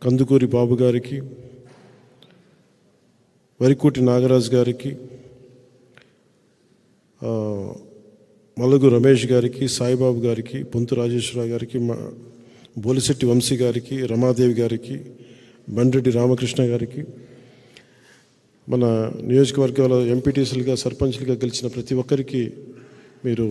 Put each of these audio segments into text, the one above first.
కందుకూరి బాబు గారికి వరికోటి నాగరాజు గారికి ఆ, మల్లుగు రమేష్ గారికి సాయిబాబు గారికి పొంతు రాజేశ్వరరావు గారికి మ- బోలిశెట్టి వంశీ గారికి రమాదేవి గారికి బండ్రెడ్డి రామకృష్ణ గారికి మన నియోజకవర్గాల ఎంపీటీసీలుగా సర్పంచ్లుగా గెలిచిన ప్రతి ఒక్కరికి మీరు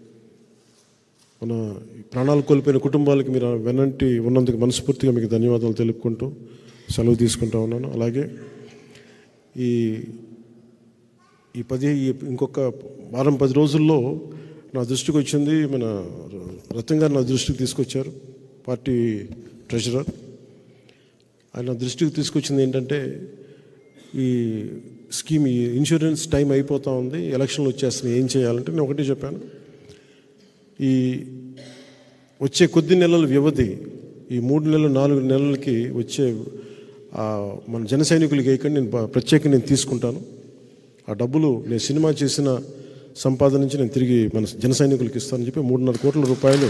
మన ప్రాణాలు కోల్పోయిన కుటుంబాలకి మీరు వెనంటి ఉన్నందుకు మనస్ఫూర్తిగా మీకు ధన్యవాదాలు తెలుపుకుంటూ సెలవు తీసుకుంటా ఉన్నాను అలాగే ఈ ఈ పది ఈ ఇంకొక వారం పది రోజుల్లో నా దృష్టికి వచ్చింది మన రతన్ గారు నా దృష్టికి తీసుకొచ్చారు పార్టీ ట్రెజరర్ ఆయన నా దృష్టికి తీసుకొచ్చింది ఏంటంటే ఈ స్కీమ్ ఈ ఇన్సూరెన్స్ టైం అయిపోతూ ఉంది ఎలక్షన్లు వచ్చేస్తున్నాయి ఏం చేయాలంటే నేను ఒకటే చెప్పాను ఈ వచ్చే కొద్ది నెలల వ్యవధి ఈ మూడు నెలలు నాలుగు నెలలకి వచ్చే ఆ, మన జన సైనికులకి వేయకండి నేను ప- ప్రత్యేకంగా నేను తీసుకుంటాను ఆ డబ్బులు నేను సినిమా చేసిన సంపాదన నుంచి నేను తిరిగి మన జన సైనికులకి ఇస్తానని చెప్పి మూడున్నర కోట్ల రూపాయలు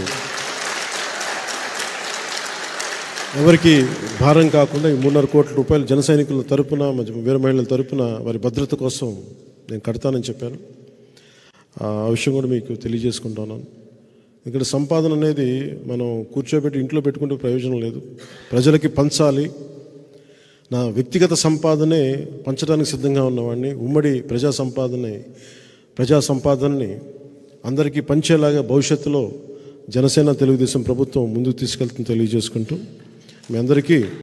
ఎవరికి భారం కాకుండా ఈ మూడున్నర కోట్ల రూపాయలు జన సైనికుల తరపున మరి వీర మహిళల తరపున వారి భద్రత కోసం నేను కడతానని చెప్పాను ఆ విషయం కూడా మీకు తెలియజేసుకుంటున్నాను ఇక్కడ సంపాదన అనేది మనం కూర్చోబెట్టి ఇంట్లో పెట్టుకుంటే ప్రయోజనం లేదు ప్రజలకి పంచాలి నా వ్యక్తిగత సంపాదనే పంచడానికి సిద్ధంగా ఉన్నవాడిని ఉమ్మడి ప్రజా సంపాదనే ప్రజా సంపాదనని అందరికీ పంచేలాగా భవిష్యత్తులో జనసేన తెలుగుదేశం ప్రభుత్వం ముందుకు తీసుకెళ్తుందని తెలియజేసుకుంటూ మీ అందరికీ